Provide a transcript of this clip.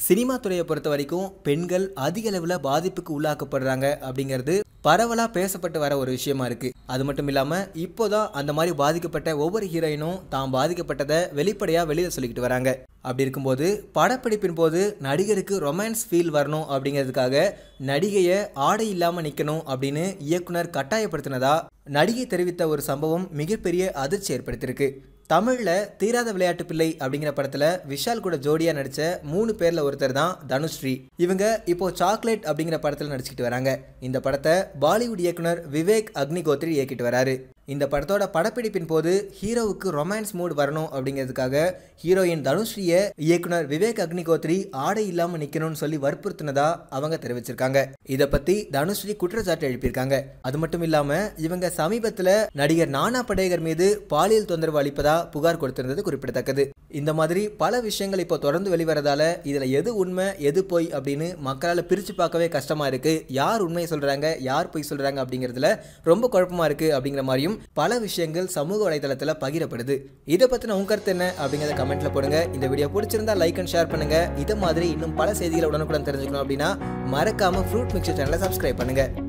cinema துறையை பொறுத்த வரைக்கும் பெண்கள் அதிக அளவில் பாதிப்புக்கு உள்ளாக்கப்படுறாங்க அப்படிங்கிறது பரவலாக பேசப்பட்டு வர ஒரு விஷயமா இருக்கு அது மட்டும் இல்லாமல் இப்போதான் அந்த மாதிரி பாதிக்கப்பட்ட ஒவ்வொரு ஹீரோயினும் தான் பாதிக்கப்பட்டதை வெளிப்படையாக வெளியில் சொல்லிக்கிட்டு வராங்க அப்படி இருக்கும்போது படப்பிடிப்பின் போது நடிகருக்கு ரொமான்ஸ் ஃபீல் வரணும் அப்படிங்கிறதுக்காக நடிகையை ஆடை இல்லாமல் நிற்கணும் அப்படின்னு இயக்குனர் கட்டாயப்படுத்தினதா நடிகை தெரிவித்த ஒரு சம்பவம் மிகப்பெரிய அதிர்ச்சி ஏற்படுத்தியிருக்கு தமிழில் தீராத விளையாட்டு பிள்ளை அப்படிங்கிற படத்தில் விஷால் கூட ஜோடியாக நடித்த மூணு பேரில் ஒருத்தர் தான் தனுஸ்ரீ இவங்க இப்போ சாக்லேட் அப்படிங்கிற படத்தில் நடிச்சுக்கிட்டு வராங்க இந்த படத்தை பாலிவுட் இயக்குனர் விவேக் அக்னிகோத்ரி இயக்கிட்டு வராரு இந்த படத்தோட படப்பிடிப்பின் போது ஹீரோவுக்கு ரொமான்ஸ் மூட் வரணும் அப்படிங்கிறதுக்காக ஹீரோயின் தனுஸ்ரீயை இயக்குனர் விவேக் அக்னிகோத்ரி ஆடை இல்லாமல் நிற்கணும்னு சொல்லி வற்புறுத்தினதா அவங்க தெரிவிச்சிருக்காங்க இதை பற்றி தனுஸ்ரீ குற்றச்சாட்டு எழுப்பியிருக்காங்க அது மட்டும் இல்லாமல் இவங்க சமீபத்தில் நடிகர் நானா படேகர் மீது பாலியல் தொந்தரவு அளிப்பதா புகார் கொடுத்திருந்தது குறிப்பிடத்தக்கது இந்த மாதிரி பல விஷயங்கள் இப்போ தொடர்ந்து வெளிவரதால இதில் எது உண்மை எது பொய் அப்படின்னு மக்களால் பிரித்து பார்க்கவே கஷ்டமாக இருக்குது யார் உண்மையை சொல்கிறாங்க யார் பொய் சொல்கிறாங்க அப்படிங்கிறதுல ரொம்ப குழப்பமாக இருக்குது அப்படிங்கிற மாதிரியும் பல விஷயங்கள் சமூக வலைதளத்தில் பகிரப்படுது இதை பற்றின உங்க கருத்து என்ன அப்படிங்கிறத கமெண்ட்ல போடுங்க இந்த வீடியோ பிடிச்சிருந்தா லைக் அண்ட் ஷேர் பண்ணுங்க இதை மாதிரி இன்னும் பல செய்திகளை உடனுக்குடன் தெரிஞ்சுக்கணும் அப்படின்னா மறக்காம ஃப்ரூட் மிக்சர் சேனலை சப்ஸ்கிரைப் பண்ணுங்க